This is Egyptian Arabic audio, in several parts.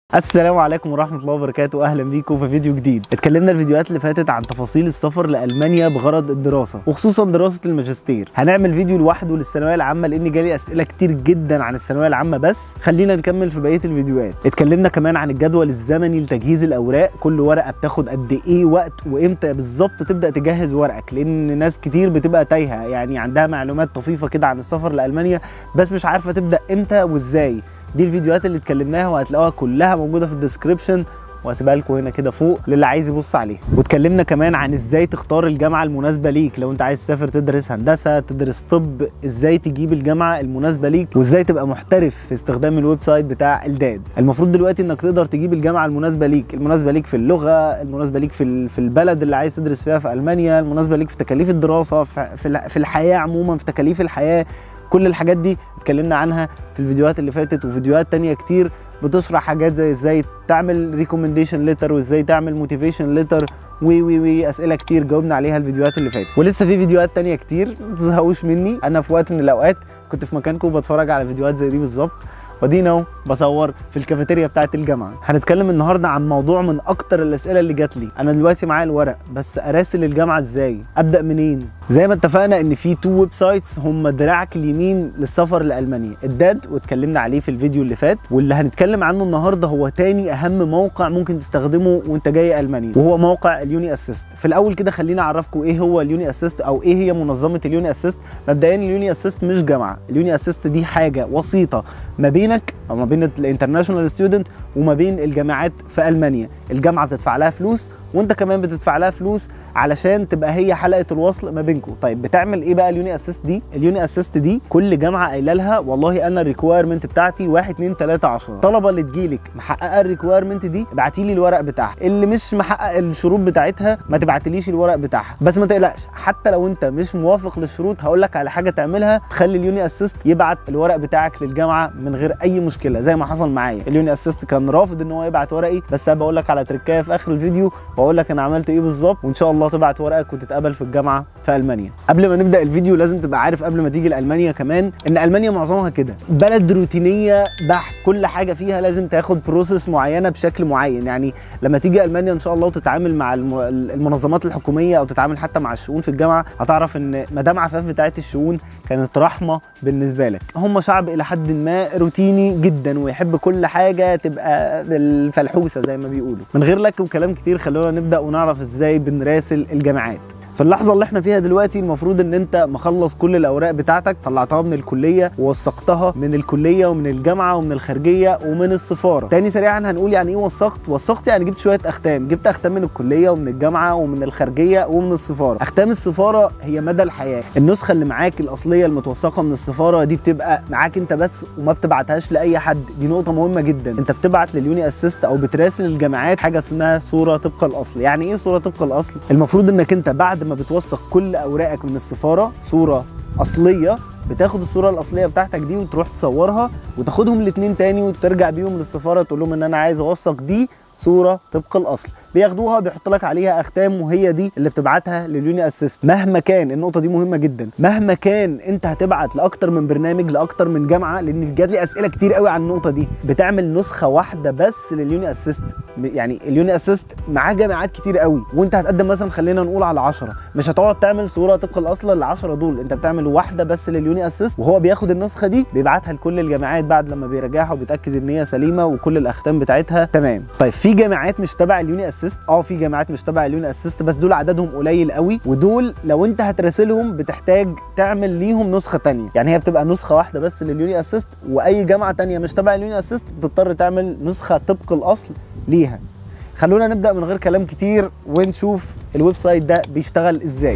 السلام عليكم ورحمة الله وبركاته أهلا بيكم في فيديو جديد اتكلمنا الفيديوهات اللي فاتت عن تفاصيل السفر لألمانيا بغرض الدراسة وخصوصا دراسة الماجستير هنعمل فيديو لوحده للثانوية العامة لأن جالي أسئلة كتير جدا عن الثانوية العامة بس خلينا نكمل في بقية الفيديوهات اتكلمنا كمان عن الجدول الزمني لتجهيز الأوراق كل ورقة بتاخد قد إيه وقت وإمتى بالظبط تبدأ تجهز ورقك لأن ناس كتير بتبقى تايهة يعني عندها معلومات طفيفة كده عن السفر لألمانيا بس مش عارفة تبدأ إمتى وإزاي دي الفيديوهات اللي اتكلمناها وهتلاقوها كلها موجوده في الديسكربشن وهسيبها لكم هنا كده فوق للي عايز يبص عليها واتكلمنا كمان عن ازاي تختار الجامعه المناسبه ليك لو انت عايز تسافر تدرس هندسه تدرس طب ازاي تجيب الجامعه المناسبه ليك وازاي تبقى محترف في استخدام الويب سايت بتاع الداد المفروض دلوقتي انك تقدر تجيب الجامعه المناسبه ليك المناسبه ليك في اللغه المناسبه ليك في ال- في البلد اللي عايز تدرس فيها في المانيا المناسبه ليك في تكاليف الدراسه في في ال- في الحياه عموما في تكاليف الحياه كل الحاجات دي اتكلمنا عنها في الفيديوهات اللي فاتت وفيديوهات تانية كتير بتشرح حاجات زي ازاي تعمل ريكومنديشن ليتر وازاي تعمل موتيفيشن ليتر وي وي وي اسئله كتير جاوبنا عليها الفيديوهات اللي فاتت ولسه في فيديوهات تانية كتير ما تزهقوش مني انا في وقت من الاوقات كنت في مكانكم بتفرج على فيديوهات زي دي بالظبط ودينا اهو بصور في الكافيتيريا بتاعه الجامعه هنتكلم النهارده عن موضوع من اكتر الاسئله اللي جات لي انا دلوقتي معايا الورق بس اراسل الجامعه ازاي ابدا منين زي ما اتفقنا ان في تو ويب سايتس هم دراعك اليمين للسفر لالمانيا الداد واتكلمنا عليه في الفيديو اللي فات واللي هنتكلم عنه النهارده هو تاني اهم موقع ممكن تستخدمه وانت جاي المانيا وهو موقع اليوني اسيست في الاول كده خليني اعرفكم ايه هو اليوني اسيست او ايه هي منظمه اليوني اسيست مبدئيا اليوني اسيست مش جامعه اليوني اسيست دي حاجه وسيطه ما بينك او ما بين الانترناشونال ستودنت وما بين الجامعات في المانيا الجامعه بتدفع لها فلوس وانت كمان بتدفع لها فلوس علشان تبقى هي حلقه الوصل ما بينكم طيب بتعمل ايه بقى اليوني اسيست دي اليوني اسيست دي كل جامعه قايله لها والله انا الريكويرمنت بتاعتي 1 2 3 10 الطلبه اللي تجيلك محققه الريكويرمنت دي ابعتي لي الورق بتاعها اللي مش محقق الشروط بتاعتها ما تبعتليش الورق بتاعها بس ما تقلقش حتى لو انت مش موافق للشروط هقول لك على حاجه تعملها تخلي اليوني اسيست يبعت الورق بتاعك للجامعه من غير اي مشكله زي ما حصل معايا اليوني اسيست كان رافض ان هو يبعت ورقي بس انا بقول لك على تركايه في اخر الفيديو واقول لك انا عملت ايه بالظبط وان شاء الله تبعت ورقك وتتقبل في الجامعه في المانيا قبل ما نبدا الفيديو لازم تبقى عارف قبل ما تيجي لالمانيا كمان ان المانيا معظمها كده بلد روتينيه بحت كل حاجه فيها لازم تاخد بروسيس معينه بشكل معين يعني لما تيجي المانيا ان شاء الله وتتعامل مع الم- المنظمات الحكوميه او تتعامل حتى مع الشؤون في الجامعه هتعرف ان مدام عفاف بتاعت الشؤون كانت رحمه بالنسبه لك هم شعب الى حد ما روتيني جدا ويحب كل حاجه تبقى الفلحوسه زي ما بيقولوا من غير لك وكلام كتير خلونا نبدا ونعرف ازاي بنراسل الجامعات في اللحظه اللي احنا فيها دلوقتي المفروض ان انت مخلص كل الاوراق بتاعتك طلعتها من الكليه ووثقتها من الكليه ومن الجامعه ومن الخارجيه ومن السفاره تاني سريعا هنقول يعني ايه وثقت وثقت يعني جبت شويه اختام جبت اختام من الكليه ومن الجامعه ومن الخارجيه ومن السفاره اختام السفاره هي مدى الحياه النسخه اللي معاك الاصليه المتوثقه من السفاره دي بتبقى معاك انت بس وما بتبعتهاش لاي حد دي نقطه مهمه جدا انت بتبعت لليوني اسيست او بتراسل الجامعات حاجه اسمها صوره طبق الاصل يعني ايه صوره طبق الاصل المفروض انك انت بعد ما بتوثق كل اوراقك من السفاره صوره اصليه بتاخد الصوره الاصليه بتاعتك دي وتروح تصورها وتاخدهم الاثنين تاني وترجع بيهم للسفاره تقول لهم ان انا عايز اوثق دي صوره طبق الاصل بياخدوها بيحط لك عليها اختام وهي دي اللي بتبعتها لليوني اسيست مهما كان النقطه دي مهمه جدا مهما كان انت هتبعت لاكتر من برنامج لاكتر من جامعه لان جات لي اسئله كتير قوي عن النقطه دي بتعمل نسخه واحده بس لليوني اسيست يعني اليوني اسيست معاه جامعات كتير قوي وانت هتقدم مثلا خلينا نقول على 10 مش هتقعد تعمل صوره طبق الاصل لل 10 دول انت بتعمل واحده بس لليوني اسيست وهو بياخد النسخه دي بيبعتها لكل الجامعات بعد لما بيراجعها وبيتاكد ان هي سليمه وكل الاختام بتاعتها تمام طيب في جامعات مش تبع اليوني اسيست اه في جامعات مش تبع اليوني اسيست بس دول عددهم قليل قوي ودول لو انت هتراسلهم بتحتاج تعمل ليهم نسخه تانية يعني هي بتبقى نسخه واحده بس لليوني اسيست واي جامعه تانية مش تبع اليوني اسيست بتضطر تعمل نسخه طبق الاصل ليها خلونا نبدا من غير كلام كتير ونشوف الويب سايت ده بيشتغل ازاي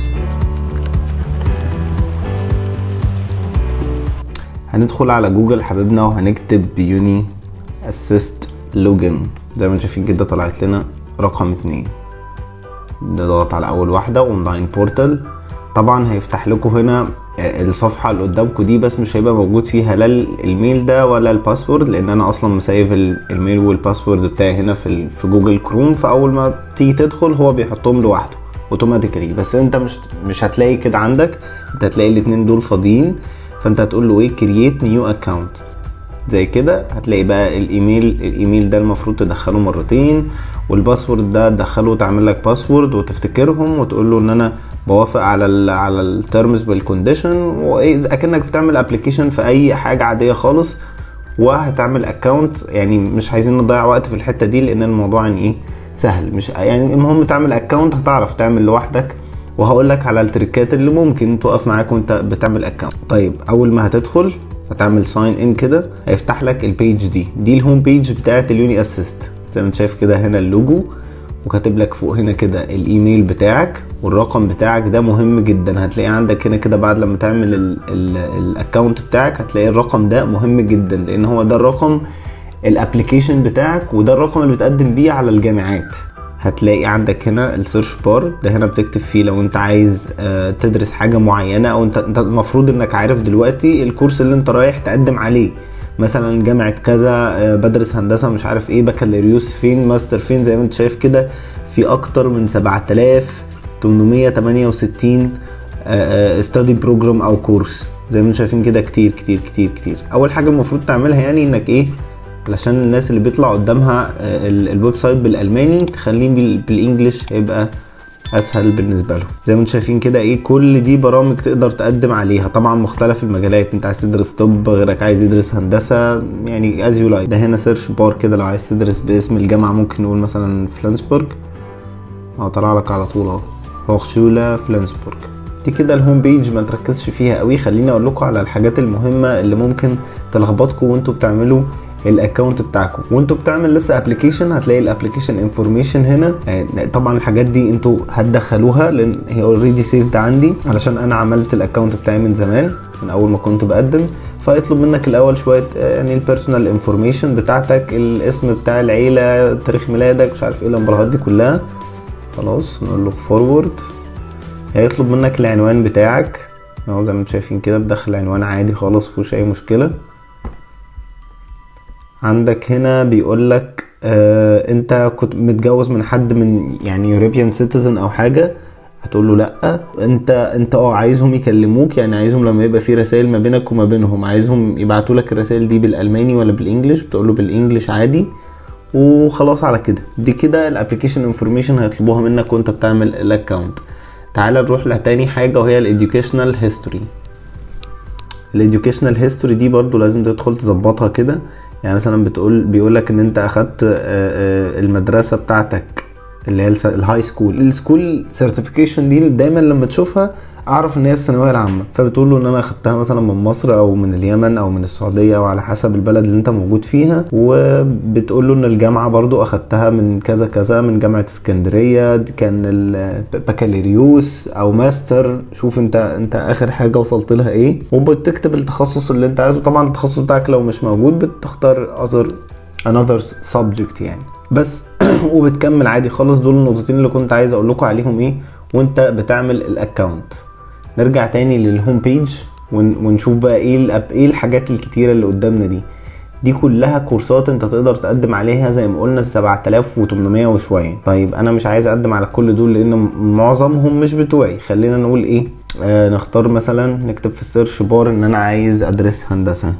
هندخل على جوجل حبيبنا وهنكتب يوني اسيست لوجن زي ما انتم شايفين كده طلعت لنا رقم اتنين نضغط على اول واحدة اونلاين بورتال طبعا هيفتح لكم هنا آه، الصفحة اللي قدامكم دي بس مش هيبقى موجود فيها لا الميل ده ولا الباسورد لان انا اصلا مسيف ال- الميل والباسورد بتاعي هنا في ال- في جوجل كروم فاول ما تيجي تدخل هو بيحطهم لوحده اوتوماتيكالي بس انت مش مش هتلاقي كده عندك انت هتلاقي الاتنين دول فاضيين فانت هتقول له ايه كرييت نيو اكونت زي كده هتلاقي بقى الايميل الايميل ده المفروض تدخله مرتين والباسورد ده تدخله وتعمل لك باسورد وتفتكرهم وتقول له ان انا بوافق على ال على الترمز والكونديشن وايه اكنك بتعمل ابلكيشن في اي حاجه عاديه خالص وهتعمل اكونت يعني مش عايزين نضيع وقت في الحته دي لان الموضوع يعني ايه سهل مش يعني المهم تعمل اكونت هتعرف تعمل لوحدك وهقول لك على التريكات اللي ممكن تقف معاك وانت بتعمل اكونت طيب اول ما هتدخل هتعمل ساين ان كده هيفتح لك البيج دي دي الهوم بيج بتاعت اليوني اسيست زي ما انت شايف كده هنا اللوجو وكاتب لك فوق هنا كده الايميل بتاعك والرقم بتاعك ده مهم جدا هتلاقي عندك هنا كده بعد لما تعمل الاكونت بتاعك هتلاقي الرقم ده مهم جدا لان هو ده الرقم الابلكيشن بتاعك وده الرقم اللي بتقدم بيه على الجامعات هتلاقي عندك هنا السيرش بار ده هنا بتكتب فيه لو انت عايز آه، تدرس حاجه معينه او انت انت المفروض انك عارف دلوقتي الكورس اللي انت رايح تقدم عليه مثلا جامعه كذا آه، بدرس هندسه مش عارف ايه بكالوريوس فين ماستر فين زي ما انت شايف كده في اكتر من 7868 ستادي بروجرام او كورس زي ما انتم شايفين كده كتير كتير كتير كتير اول حاجه المفروض تعملها يعني انك ايه علشان الناس اللي بيطلع قدامها آه، ال- الويب سايت بالالماني تخليه بال- بالانجلش هيبقى اسهل بالنسبه لهم زي ما انتم شايفين كده ايه كل دي برامج تقدر تقدم عليها طبعا مختلف المجالات انت عايز تدرس طب غيرك عايز يدرس هندسه يعني از يو لايك ده هنا سيرش بار كده لو عايز تدرس باسم الجامعه ممكن نقول مثلا فلانسبورج اه طلع لك على طول اهو هوخشولا فلانسبورج دي كده الهوم بيج ما تركزش فيها قوي خليني اقول لكم على الحاجات المهمه اللي ممكن تلخبطكم وانتوا بتعملوا الاكونت بتاعكم وانتوا بتعمل لسه ابلكيشن هتلاقي الابلكيشن انفورميشن هنا آه، طبعا الحاجات دي انتوا هتدخلوها لان هي اوريدي سيفد عندي علشان انا عملت الاكونت بتاعي من زمان من اول ما كنت بقدم فيطلب منك الاول شويه آه، يعني البيرسونال انفورميشن بتاعتك الاسم بتاع العيله تاريخ ميلادك مش عارف ايه الامبراهات دي كلها خلاص نقول له فورورد هيطلب منك العنوان بتاعك اهو زي ما انتم شايفين كده بدخل عنوان عادي خالص مفيهوش اي مشكله عندك هنا بيقول لك آه انت كنت متجوز من حد من يعني يوروبيان سيتيزن او حاجه هتقول له لا انت انت اه عايزهم يكلموك يعني عايزهم لما يبقى في رسائل ما بينك وما بينهم عايزهم يبعتوا لك الرسائل دي بالالماني ولا بالانجلش بتقول له بالانجلش عادي وخلاص على كده دي كده الابلكيشن انفورميشن هيطلبوها منك وانت بتعمل الاكونت تعال نروح لتاني حاجه وهي الاديوكيشنال هيستوري الاديوكيشنال هيستوري دي برضو لازم تدخل تظبطها كده يعني مثلا بتقول بيقول لك ان انت اخدت آه، آه، المدرسه بتاعتك اللي هي الس- الهاي سكول السكول سيرتيفيكيشن دي دايما لما تشوفها اعرف ان هي الثانويه العامه فبتقول له ان انا اخدتها مثلا من مصر او من اليمن او من السعوديه او على حسب البلد اللي انت موجود فيها وبتقول له ان الجامعه برضو اخدتها من كذا كذا من جامعه اسكندريه دي كان البكالوريوس او ماستر شوف انت انت اخر حاجه وصلت لها ايه وبتكتب التخصص اللي انت عايزه طبعا التخصص بتاعك لو مش موجود بتختار other another subject يعني بس وبتكمل عادي خالص دول النقطتين اللي كنت عايز اقول لكم عليهم ايه وانت بتعمل الاكونت نرجع تاني للهوم بيج ون- ونشوف بقى ايه الأب ايه الحاجات الكتيره اللي قدامنا دي دي كلها كورسات انت تقدر تقدم عليها زي ما قلنا ال 7800 وشويه طيب انا مش عايز اقدم على كل دول لان معظمهم مش بتوعي خلينا نقول ايه آه نختار مثلا نكتب في السيرش بار ان انا عايز ادرس هندسه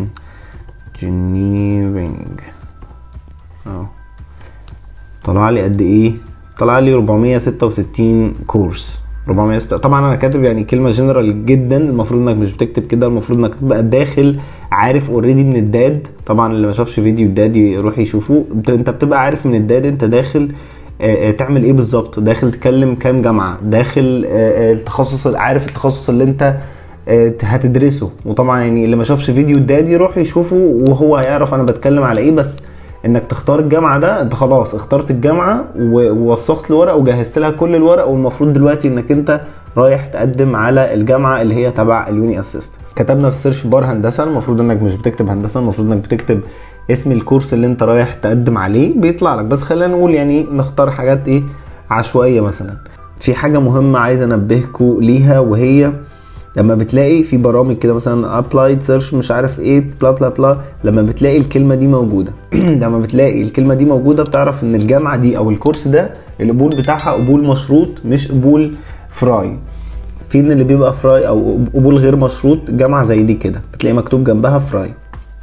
engineering اه طلع لي قد ايه طلع لي 466 كورس 406 طبعا انا كاتب يعني كلمه جنرال جدا المفروض انك مش بتكتب كده المفروض انك تبقى داخل عارف اوريدي من الداد طبعا اللي ما شافش فيديو الداد يروح يشوفه بت- انت بتبقى عارف من الداد انت داخل آه، آه، تعمل ايه بالظبط داخل تكلم كام جامعه داخل آه، آه، التخصص عارف التخصص اللي انت آه، هتدرسه وطبعا يعني اللي ما شافش فيديو الداد يروح يشوفه وهو هيعرف انا بتكلم على ايه بس انك تختار الجامعه ده انت خلاص اخترت الجامعه و- ووثقت الورق وجهزت لها كل الورق والمفروض دلوقتي انك انت رايح تقدم على الجامعه اللي هي تبع اليوني اسيست كتبنا في السيرش بار هندسه المفروض انك مش بتكتب هندسه المفروض انك بتكتب اسم الكورس اللي انت رايح تقدم عليه بيطلع لك بس خلينا نقول يعني نختار حاجات ايه عشوائيه مثلا في حاجه مهمه عايز انبهكم ليها وهي لما بتلاقي في برامج كده مثلا ابلايد سيرش مش عارف ايه بلا بلا بلا لما بتلاقي الكلمه دي موجوده لما بتلاقي الكلمه دي موجوده بتعرف ان الجامعه دي او الكورس ده القبول بتاعها قبول مشروط مش قبول فراي في ان اللي بيبقى فراي او قبول غير مشروط جامعه زي دي كده بتلاقي مكتوب جنبها فراي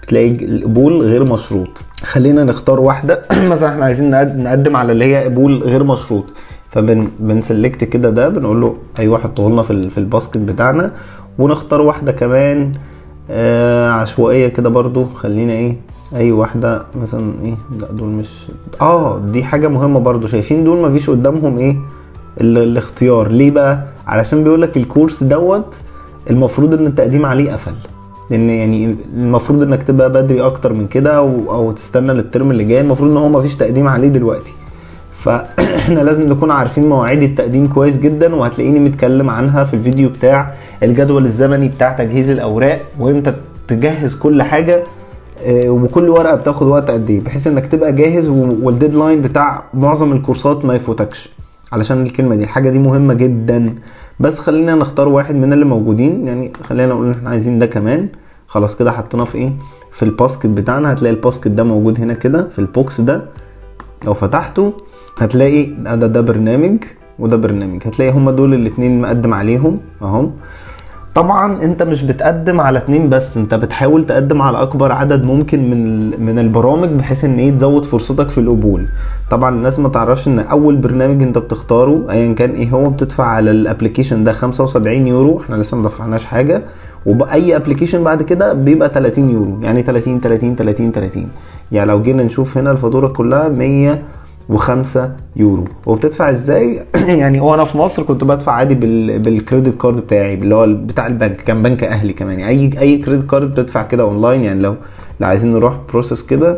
تلاقي القبول غير مشروط خلينا نختار واحده مثلا احنا عايزين نقد- نقدم على اللي هي قبول غير مشروط فبن بنسلكت كده ده بنقول له ايوه حطه لنا في ال- في الباسكت بتاعنا ونختار واحده كمان آه عشوائيه كده برضو خلينا ايه اي واحده مثلا ايه لا دول مش اه دي حاجه مهمه برضو شايفين دول مفيش قدامهم ايه ال- الاختيار ليه بقى علشان بيقولك الكورس دوت المفروض ان التقديم عليه قفل لان يعني المفروض انك تبقى بدري اكتر من كده او, أو تستنى للترم اللي جاي المفروض ان هو مفيش تقديم عليه دلوقتي فاحنا لازم نكون عارفين مواعيد التقديم كويس جدا وهتلاقيني متكلم عنها في الفيديو بتاع الجدول الزمني بتاع تجهيز الاوراق وامتى تجهز كل حاجه آه، وكل ورقه بتاخد وقت قد ايه بحيث انك تبقى جاهز و- والديدلاين بتاع معظم الكورسات ما يفوتكش علشان الكلمه دي الحاجه دي مهمه جدا بس خلينا نختار واحد من اللي موجودين يعني خلينا نقول ان احنا عايزين ده كمان خلاص كده حطيناه في ايه في الباسكت بتاعنا هتلاقي الباسكت ده موجود هنا كده في البوكس ده لو فتحته هتلاقي ده ده, ده برنامج وده برنامج هتلاقي هما دول الاتنين مقدم عليهم اهم طبعا انت مش بتقدم على اتنين بس انت بتحاول تقدم على اكبر عدد ممكن من ال- من البرامج بحيث ان ايه تزود فرصتك في القبول طبعا الناس ما تعرفش ان اول برنامج انت بتختاره ايا كان ايه هو بتدفع على الابلكيشن ده 75 يورو احنا لسه ما دفعناش حاجه وباي ابلكيشن بعد كده بيبقى 30 يورو يعني 30 30 30 30 يعني لو جينا نشوف هنا الفاتوره كلها 100 وخمسة يورو وبتدفع ازاي يعني هو انا في مصر كنت بدفع عادي بال... بالكريدت كارد بتاعي اللي هو بتاع البنك كان بنك اهلي كمان يعني اي اي كريدت كارد بتدفع كده اونلاين يعني لو لو عايزين نروح بروسيس كده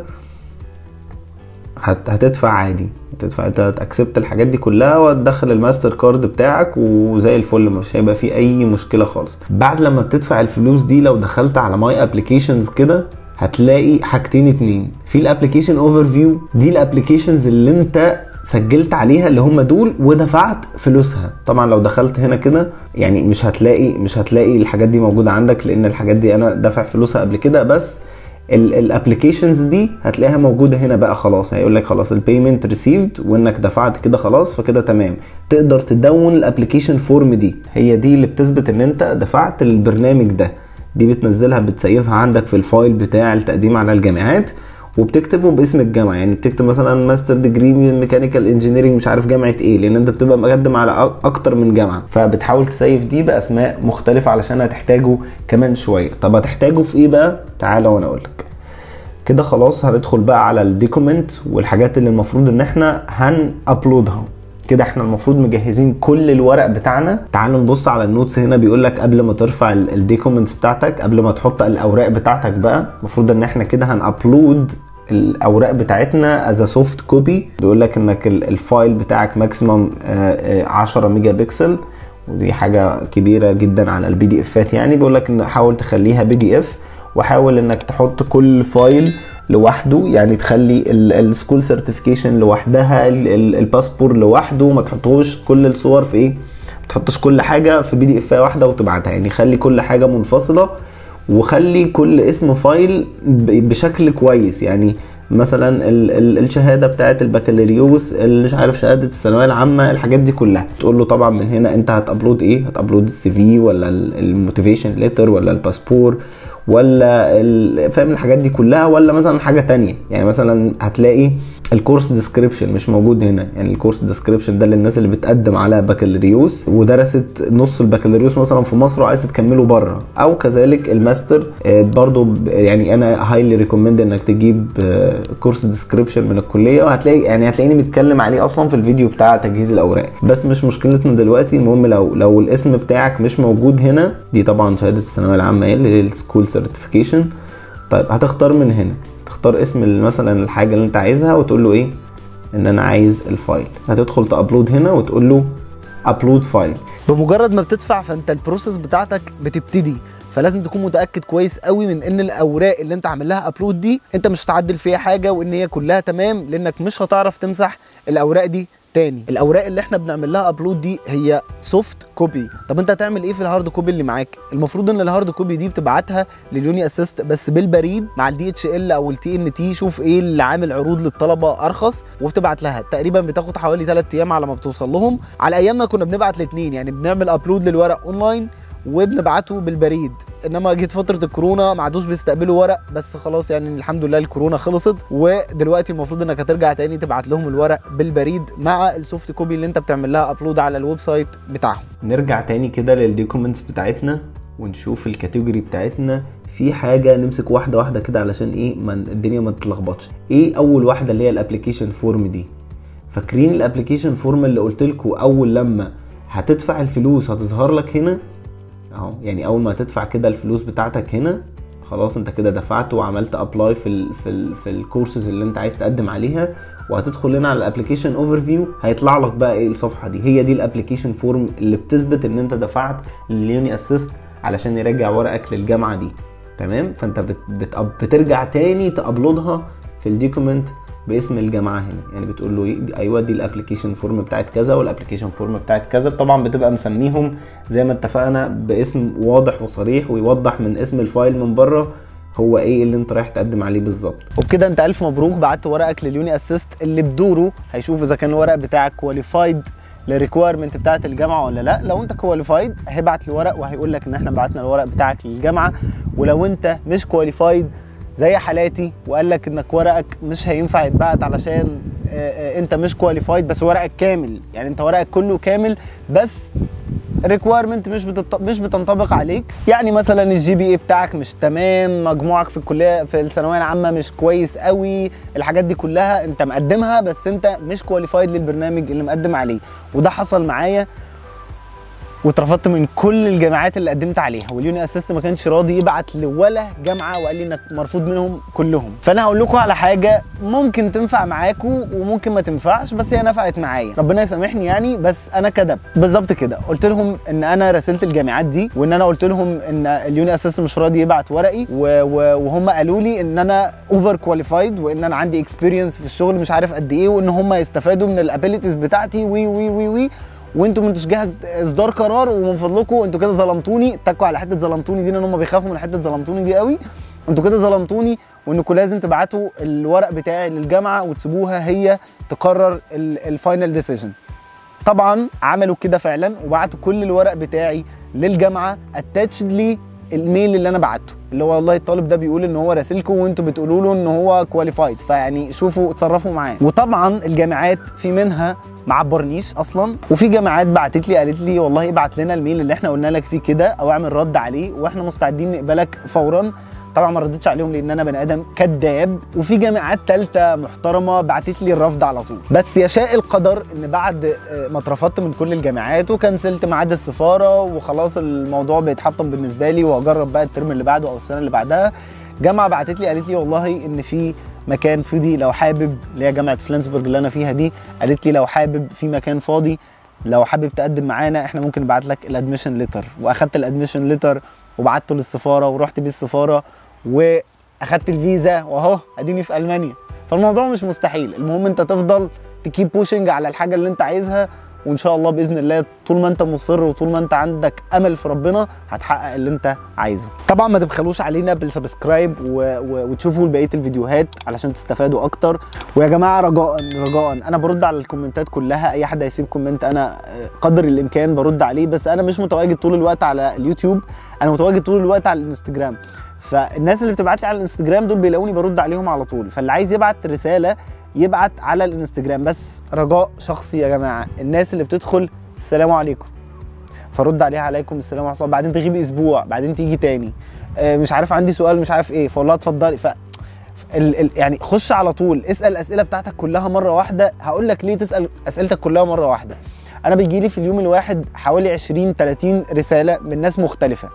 هت... هتدفع عادي هتدفع انت هتاكسبت الحاجات دي كلها وتدخل الماستر كارد بتاعك وزي الفل مش هيبقى فيه اي مشكله خالص بعد لما بتدفع الفلوس دي لو دخلت على ماي ابلكيشنز كده هتلاقي حاجتين اتنين في الابلكيشن اوفر فيو دي الابلكيشنز اللي انت سجلت عليها اللي هم دول ودفعت فلوسها طبعا لو دخلت هنا كده يعني مش هتلاقي مش هتلاقي الحاجات دي موجوده عندك لان الحاجات دي انا دافع فلوسها قبل كده بس الابلكيشنز دي هتلاقيها موجوده هنا بقى خلاص هيقول لك خلاص البيمنت ريسيفد وانك دفعت كده خلاص فكده تمام تقدر تدون الابلكيشن فورم دي هي دي اللي بتثبت ان انت دفعت البرنامج ده دي بتنزلها بتسيفها عندك في الفايل بتاع التقديم على الجامعات وبتكتبه باسم الجامعه يعني بتكتب مثلا ماستر ديجري ميكانيكال انجينيرنج مش عارف جامعه ايه لان انت بتبقى مقدم على أ- اكتر من جامعه فبتحاول تسيف دي باسماء مختلفه علشان هتحتاجه كمان شويه طب هتحتاجه في ايه بقى تعالى وانا اقول لك كده خلاص هندخل بقى على الديكومنت والحاجات اللي المفروض ان احنا هن ابلودها كده احنا المفروض مجهزين كل الورق بتاعنا تعالوا نبص على النوتس هنا بيقول لك قبل ما ترفع الديكومنتس بتاعتك قبل ما تحط الاوراق بتاعتك بقى المفروض ان احنا كده هنابلود الاوراق بتاعتنا از سوفت كوبي بيقول لك انك ال- الفايل بتاعك ماكسيمم 10 ميجا بكسل ودي حاجه كبيره جدا على البي دي افات يعني بيقول لك ان حاول تخليها بي دي اف وحاول انك تحط كل فايل لوحده يعني تخلي السكول سيرتيفيكيشن لوحدها ال- ال- الباسبور لوحده ما تحطوش كل الصور في ايه ما تحطش كل حاجه في بي دي اف واحده وتبعتها يعني خلي كل حاجه منفصله وخلي كل اسم فايل ب- بشكل كويس يعني مثلا ال ال الشهاده بتاعه البكالوريوس اللي مش عارف شهاده الثانويه العامه الحاجات دي كلها تقول له طبعا من هنا انت هتابلود ايه هتابلود السي في ولا الموتيفيشن ليتر ولا الباسبور ولا ال- فاهم الحاجات دي كلها ولا مثلا حاجه تانية يعني مثلا هتلاقي الكورس ديسكريبشن مش موجود هنا يعني الكورس ديسكريبشن ده للناس اللي بتقدم على بكالوريوس ودرست نص البكالوريوس مثلا في مصر وعايز تكمله بره او كذلك الماستر آه، برضو ب- يعني انا هايلي ريكومند انك تجيب آه، كورس ديسكريبشن من الكليه وهتلاقي يعني هتلاقيني متكلم عليه اصلا في الفيديو بتاع تجهيز الاوراق بس مش مشكلتنا دلوقتي المهم لو لو الاسم بتاعك مش موجود هنا دي طبعا شهاده الثانويه العامه اللي هي السكول سيرتيفيكيشن طيب هتختار من هنا تختار اسم ال- مثلا الحاجه اللي انت عايزها وتقول له ايه ان انا عايز الفايل هتدخل تابلود هنا وتقول له ابلود فايل بمجرد ما بتدفع فانت البروسيس بتاعتك بتبتدي فلازم تكون متاكد كويس قوي من ان الاوراق اللي انت عامل لها ابلود دي انت مش هتعدل فيها حاجه وان هي كلها تمام لانك مش هتعرف تمسح الاوراق دي تاني الاوراق اللي احنا بنعمل لها ابلود دي هي سوفت كوبي طب انت هتعمل ايه في الهارد كوبي اللي معاك المفروض ان الهارد كوبي دي بتبعتها لليوني اسيست بس بالبريد مع الدي اتش ال او التي ان تي شوف ايه اللي عامل عروض للطلبه ارخص وبتبعت لها تقريبا بتاخد حوالي 3 ايام على ما بتوصل لهم على ايامنا كنا بنبعت الاثنين يعني بنعمل ابلود للورق اونلاين وبنبعته بالبريد انما جيت فتره الكورونا ما عادوش بيستقبلوا ورق بس خلاص يعني الحمد لله الكورونا خلصت ودلوقتي المفروض انك هترجع تاني تبعت لهم الورق بالبريد مع السوفت كوبي اللي انت بتعمل لها ابلود على الويب سايت بتاعهم نرجع تاني كده للدوكيومنتس بتاعتنا ونشوف الكاتيجوري بتاعتنا في حاجه نمسك واحده واحده كده علشان ايه ما الدنيا ما تتلخبطش ايه اول واحده اللي هي الابلكيشن فورم دي فاكرين الابلكيشن فورم اللي قلت لكم اول لما هتدفع الفلوس هتظهر لك هنا اهو يعني اول ما تدفع كده الفلوس بتاعتك هنا خلاص انت كده دفعت وعملت ابلاي في ال في ال في الكورسز اللي انت عايز تقدم عليها وهتدخل هنا على الابلكيشن اوفر فيو هيطلع لك بقى ايه الصفحه دي هي دي الابلكيشن فورم اللي بتثبت ان انت دفعت لليوني اسيست علشان يرجع ورقك للجامعه دي تمام فانت بت بت بترجع تاني تابلودها في الدوكيومنت باسم الجامعه هنا يعني بتقول له إيه؟ دي- ايوه دي الابلكيشن فورم بتاعت كذا والابلكيشن فورم بتاعت كذا طبعا بتبقى مسميهم زي ما اتفقنا باسم واضح وصريح ويوضح من اسم الفايل من بره هو ايه اللي انت رايح تقدم عليه بالظبط وبكده انت الف مبروك بعت ورقك لليوني اسيست اللي بدوره هيشوف اذا كان الورق بتاعك كواليفايد للريكويرمنت بتاعت الجامعه ولا لا لو انت كواليفايد هيبعت لي ورق وهيقول لك ان احنا بعتنا الورق بتاعك للجامعه ولو انت مش كواليفايد زي حالاتي وقال لك انك ورقك مش هينفع يتبعت علشان آه، آه، انت مش كواليفايد بس ورقك كامل يعني انت ورقك كله كامل بس ريكويرمنت مش بتط... مش بتنطبق عليك يعني مثلا الجي بي اي بتاعك مش تمام مجموعك في الكليه في الثانويه العامه مش كويس قوي الحاجات دي كلها انت مقدمها بس انت مش كواليفايد للبرنامج اللي مقدم عليه وده حصل معايا واترفضت من كل الجامعات اللي قدمت عليها واليوني اسيست ما كانش راضي يبعت لولا جامعه وقال لي انك مرفوض منهم كلهم فانا هقول لكم على حاجه ممكن تنفع معاكم وممكن ما تنفعش بس هي نفعت معايا ربنا يسامحني يعني بس انا كدب بالظبط كده قلت لهم ان انا راسلت الجامعات دي وان انا قلت لهم ان اليوني اسيست مش راضي يبعت ورقي و- و- وهم قالوا لي ان انا اوفر كواليفايد وان انا عندي اكسبيرينس في الشغل مش عارف قد ايه وان هم يستفادوا من الابيليتيز بتاعتي وي وي وي وي وانتوا ما انتوش جهه اصدار قرار ومن فضلكم انتوا كده ظلمتوني اتكوا على حته ظلمتوني دي لان هم بيخافوا من حته ظلمتوني دي قوي انتوا كده ظلمتوني وانكم لازم تبعتوا الورق بتاعي للجامعه وتسيبوها هي تقرر الفاينل ديسيجن طبعا عملوا كده فعلا وبعتوا كل الورق بتاعي للجامعه اتاتشد لي الميل اللي انا بعته اللي هو والله الطالب ده بيقول ان هو راسلكم وانتوا بتقولوا له ان هو كواليفايد فيعني شوفوا اتصرفوا معاه وطبعا الجامعات في منها ما عبرنيش اصلا وفي جامعات بعتت لي قالت لي والله ابعت لنا الميل اللي احنا قلنا لك فيه كده او اعمل رد عليه واحنا مستعدين نقبلك فورا طبعا ما ردتش عليهم لان انا بني ادم كذاب وفي جامعات ثالثه محترمه بعتت لي الرفض على طول بس يشاء القدر ان بعد آه، ما اترفضت من كل الجامعات وكنسلت ميعاد السفاره وخلاص الموضوع بيتحطم بالنسبه لي وهجرب بقى الترم اللي بعده او السنه اللي بعدها جامعه بعتت لي قالت لي والله ان في مكان فاضي لو حابب اللي هي جامعه فلانسبرج اللي انا فيها دي قالت لي لو حابب في مكان فاضي لو حابب تقدم معانا احنا ممكن نبعت لك الادميشن ليتر واخدت الادميشن ليتر وبعته للسفاره ورحت بيه السفاره واخدت الفيزا واهو اديني في المانيا فالموضوع مش مستحيل المهم انت تفضل تكيب بوشنج على الحاجه اللي انت عايزها وان شاء الله باذن الله طول ما انت مصر وطول ما انت عندك امل في ربنا هتحقق اللي انت عايزه طبعا ما تبخلوش علينا بالسبسكرايب و... و... وتشوفوا بقيه الفيديوهات علشان تستفادوا اكتر ويا جماعه رجاء رجاء انا برد على الكومنتات كلها اي حد هيسيب كومنت انا آه، قدر الامكان برد عليه بس انا مش متواجد طول الوقت على اليوتيوب انا متواجد طول الوقت على الانستجرام فالناس اللي بتبعت لي على الانستجرام دول بيلاقوني برد عليهم على طول فاللي عايز يبعت رساله يبعت على الانستجرام بس رجاء شخصي يا جماعه الناس اللي بتدخل السلام عليكم فرد عليها عليكم السلام ورحمه الله بعدين تغيب اسبوع بعدين تيجي تاني آه، مش عارف عندي سؤال مش عارف ايه فاقول لها اتفضلي ف ال ال يعني خش على طول اسال الاسئله بتاعتك كلها مره واحده هقول لك ليه تسال اسئلتك كلها مره واحده انا بيجي لي في اليوم الواحد حوالي 20 30 رساله من ناس مختلفه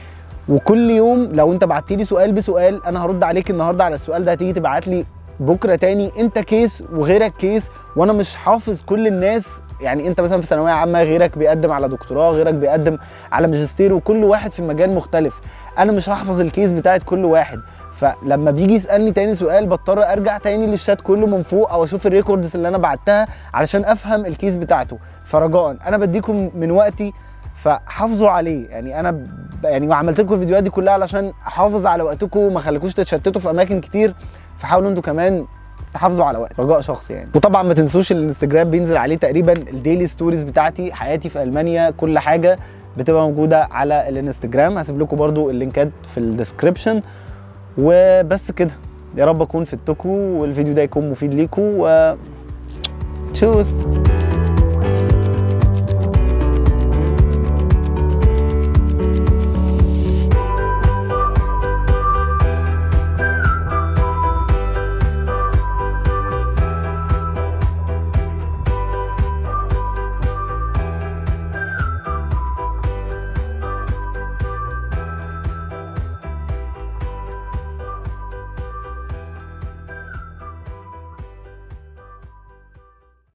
وكل يوم لو انت بعت لي سؤال بسؤال انا هرد عليك النهارده على السؤال ده هتيجي تبعت لي بكره تاني انت كيس وغيرك كيس وانا مش حافظ كل الناس يعني انت مثلا في ثانويه عامه غيرك بيقدم على دكتوراه غيرك بيقدم على ماجستير وكل واحد في مجال مختلف انا مش هحفظ الكيس بتاعت كل واحد فلما بيجي يسالني تاني سؤال بضطر ارجع تاني للشات كله من فوق او اشوف الريكوردز اللي انا بعتها علشان افهم الكيس بتاعته فرجاء انا بديكم من وقتي فحافظوا عليه يعني انا ب... يعني وعملت لكم الفيديوهات دي كلها علشان احافظ على وقتكم وما اخليكوش تتشتتوا في اماكن كتير فحاولوا انتوا كمان تحافظوا على وقت رجاء شخصي يعني وطبعا ما تنسوش الانستجرام بينزل عليه تقريبا الديلي ستوريز بتاعتي حياتي في المانيا كل حاجه بتبقى موجوده على الانستجرام هسيب لكم برضو اللينكات في الديسكربشن وبس كده يا رب اكون فدتكم والفيديو ده يكون مفيد ليكم و تشوز